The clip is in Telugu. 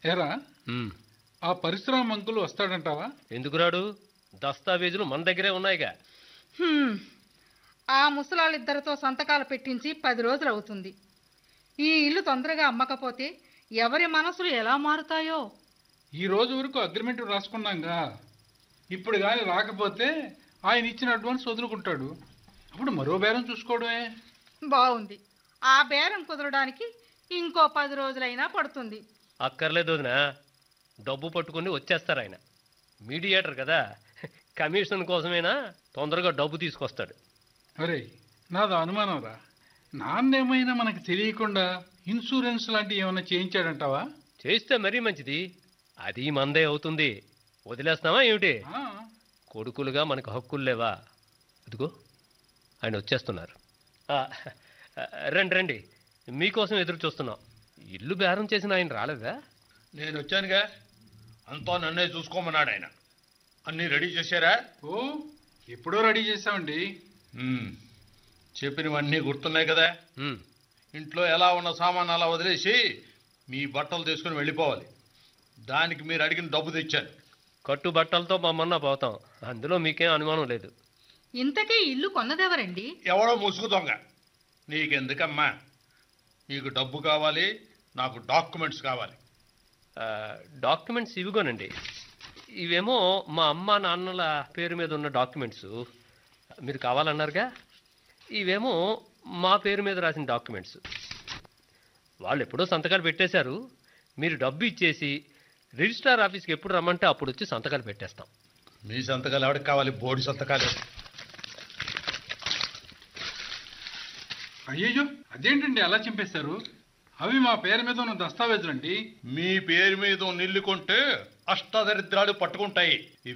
ఎరా ఉమ్, ఆ పరిశ్రమ అంకులు వస్తాడంటావా ఎందుకు రాడు దస్తావేజులు మన దగ్గరే ఉన్నాయిగా హ్మ్. ఆ ముసలాళ్ళిద్దరితో సంతకాలు పెట్టించి పది రోజులు అవుతుంది ఈ ఇల్లు తొందరగా అమ్మకపోతే ఎవరి మనసులు ఎలా మారుతాయో ఈ రోజు వరకు అగ్రిమెంట్ రాసుకున్నాంగా ఇప్పుడు కానీ రాకపోతే ఆయన ఇచ్చిన అడ్వాన్స్ వదులుకుంటాడు అప్పుడు మరో బేరం చూసుకోవడమే బాగుంది ఆ బేరం కుదరడానికి ఇంకో పది రోజులైనా పడుతుంది అక్కర్లేదు వదిన డబ్బు పట్టుకొని వచ్చేస్తారు ఆయన మీడియేటర్ కదా కమిషన్ కోసమైనా తొందరగా డబ్బు తీసుకొస్తాడు అరే నాది అనుమానం రా నాన్నేమైనా మనకు తెలియకుండా ఇన్సూరెన్స్ లాంటివి ఏమైనా చేయించాడంటావా చేస్తే మరీ మంచిది అది మందే అవుతుంది వదిలేస్తామా ఏమిటి ఆ, కొడుకులుగా మనకు హక్కులు లేవా ఇదిగో ఆయన వచ్చేస్తున్నారు ఆ, రండి రండి మీకోసం ఎదురు చూస్తున్నాం ఇల్లు బేరం చేసిన ఆయన రాలేదా నేను వచ్చానుగా అంతా నన్నే చూసుకోమన్నాడు ఆయన అన్నీ రెడీ చేశారా ఓ ఎప్పుడో రెడీ చేసామండి మ్మ్. చెప్పినవన్నీ గుర్తున్నాయి కదా ఉమ్, ఇంట్లో ఎలా ఉన్న సామాన్ అలా వదిలేసి మీ బట్టలు తీసుకుని వెళ్ళిపోవాలి దానికి మీరు అడిగిన డబ్బు తెచ్చాను కట్టు బట్టలతో మమ్మల్ని పోతాం అందులో మీకేం అనుమానం లేదు ఇంతకీ ఇల్లు కొన్నదెవరండి ఎవడో ముసుగు దొంగ నీకెందుకమ్మా నీకు డబ్బు కావాలి నాకు డాక్యుమెంట్స్ కావాలి ఆ, డాక్యుమెంట్స్ ఇవిగోనండి ఇవేమో మా అమ్మ నాన్నల పేరు మీద ఉన్న డాక్యుమెంట్స్ మీరు కావాలన్నారుగా ఇవేమో మా పేరు మీద రాసిన డాక్యుమెంట్స్ వాళ్ళు ఎప్పుడో సంతకాలు పెట్టేశారు మీరు డబ్బు ఇచ్చేసి రిజిస్ట్రార్ ఆఫీస్కి ఎప్పుడు రమ్మంటే అప్పుడు వచ్చి సంతకాలు పెట్టేస్తాం మీ సంతకాలు ఎవరికి కావాలి బోర్డు సంతకాలు అయ్యయ్యో అదేంటండి అలా చింపేశారు అవి మా పేరు మీద ఉన్న దస్తావేజులండి మీ పేరు మీద నిల్లు కొంటే అష్టదరిద్రాలు పట్టుకుంటాయి